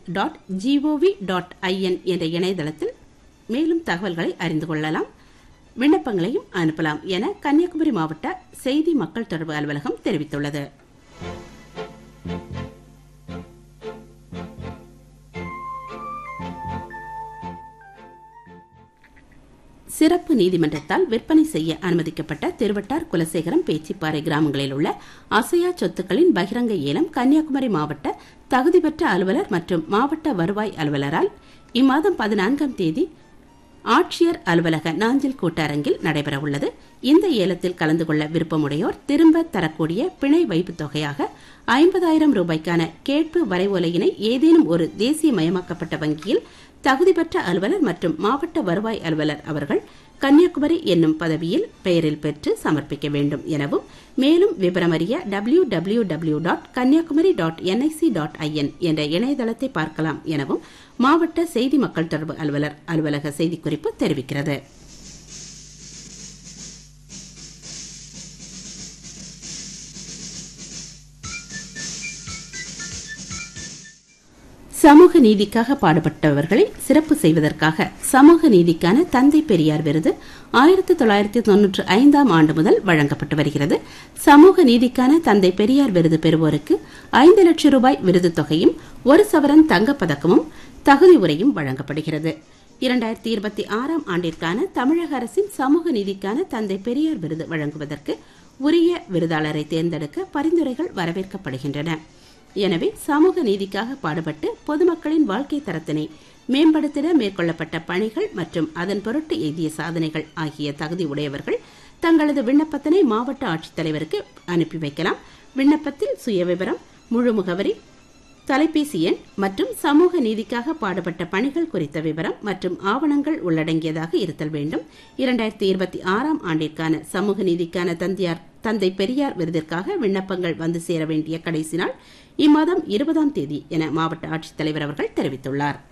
dot gov dot IN என்ற இணையதளத்தில் மேலும் தகவல்களை அறிந்து கொள்ளலாம் விண்ணப்பங்களையும் அனுப்பலாம் என கன்னியாகுமரி மாவட்ட செய்தி மக்கள் தொடர்பு அலுவலகம் தெரிவித்துள்ளது சிறப்பு நீதிமன்றத்தால் விற்பனை செய்ய அனுமதிக்கப்பட்ட திருவட்டார் குலசேகரம் பேச்சிப்பாறை கிராமங்களில் உள்ள அசையா சொத்துக்களின் பகிரங்க ஏலம் கன்னியாகுமரி மாவட்ட தகுதி பெற்ற அலுவலர் மற்றும் மாவட்ட வருவாய் அலுவலரால் இம்மாதம் பதினான்காம் தேதி ஆட்சியர் அலுவலக நாஞ்சில் கூட்டரங்கில் நடைபெறவுள்ளது இந்த ஏலத்தில் கலந்து கொள்ள விருப்பமுடையோர் திரும்ப தரக்கூடிய பிணை வைப்பு தொகையாக ஐம்பதாயிரம் ரூபாய்க்கான கேட்பு வரைவோலையினை ஏதேனும் ஒரு தேசியமயமாக்கப்பட்ட வங்கியில் தகுதி பெற்ற அலுவலர் மற்றும் மாவட்ட வருவாய் அலுவலர் அவர்கள் கன்னியாகுமரி என்னும் பதவியில் பெயரில் பெற்று சமர்ப்பிக்க வேண்டும் எனவும் மேலும் விவரமறிய W W W dot Kanniyakumari dot NIC dot IN என்ற இணையதளத்தை பார்க்கலாம் எனவும் மாவட்ட செய்தி மக்கள் தொடர்பு அலுவலர் அலுவலக செய்திக்குறிப்பு தெரிவிக்கிறது சமூக நீதிக்காக பாடுபட்டவர்களை சிறப்பு செய்வதற்காக சமூக நீதிக்கான தந்தை பெரியார் விருது ஆயிரத்தி தொள்ளாயிரத்தி தொன்னூற்றி ஐந்தாம் ஆண்டு முதல் வழங்கப்பட்டு வருகிறது சமூக நீதிக்கான தந்தை பெரியார் விருது பெறுவோருக்கு ஐந்து லட்சம் ரூபாய் விருது தொகையும் ஒரு சவரன் தங்கப்பதக்கமும் தகுதி உரையும் வழங்கப்படுகிறது இரண்டாயிரத்தி இருபத்தி ஆறாம் ஆண்டிற்கான தமிழக அரசின் சமூக நீதிக்கான தந்தை பெரியார் விருது வழங்குவதற்கு உரிய விருதாளரை தேர்ந்தெடுக்க பரிந்துரைகள் வரவேற்கப்படுகின்றன எனவே சமூக நீதிக்காக பாடுபட்டு பொதுமக்களின் வாழ்க்கை தரத்தினை மேம்படுத்திட மேற்கொள்ளப்பட்ட பணிகள் மற்றும் அதன் பொருட்டு எய்திய சாதனைகள் ஆகிய தகுதி உடையவர்கள் தங்களது விண்ணப்பத்தினை மாவட்ட ஆட்சித்தலைவருக்கு அனுப்பி வைக்கலாம் விண்ணப்பத்தில் சுயவிவரம் முழு முகவரி தொலைபேசி எண் மற்றும் சமூக நீதிக்காக பாடுபட்ட பணிகள் குறித்த விவரம் மற்றும் ஆவணங்கள் உள்ளடங்கியதாக இருத்தல் வேண்டும் இரண்டாயிரத்தி இருபத்தி ஆறாம் ஆண்டிற்கான சமூக நீதிக்கான தந்தையார் தந்தை பெரியார் விருதிற்காக விண்ணப்பங்கள் வந்து சேர வேண்டிய கடைசி நாள் இம்மாதம் இருபதாம் தேதி என மாவட்ட ஆட்சித்தலைவர் அவர்கள் தெரிவித்துள்ளார்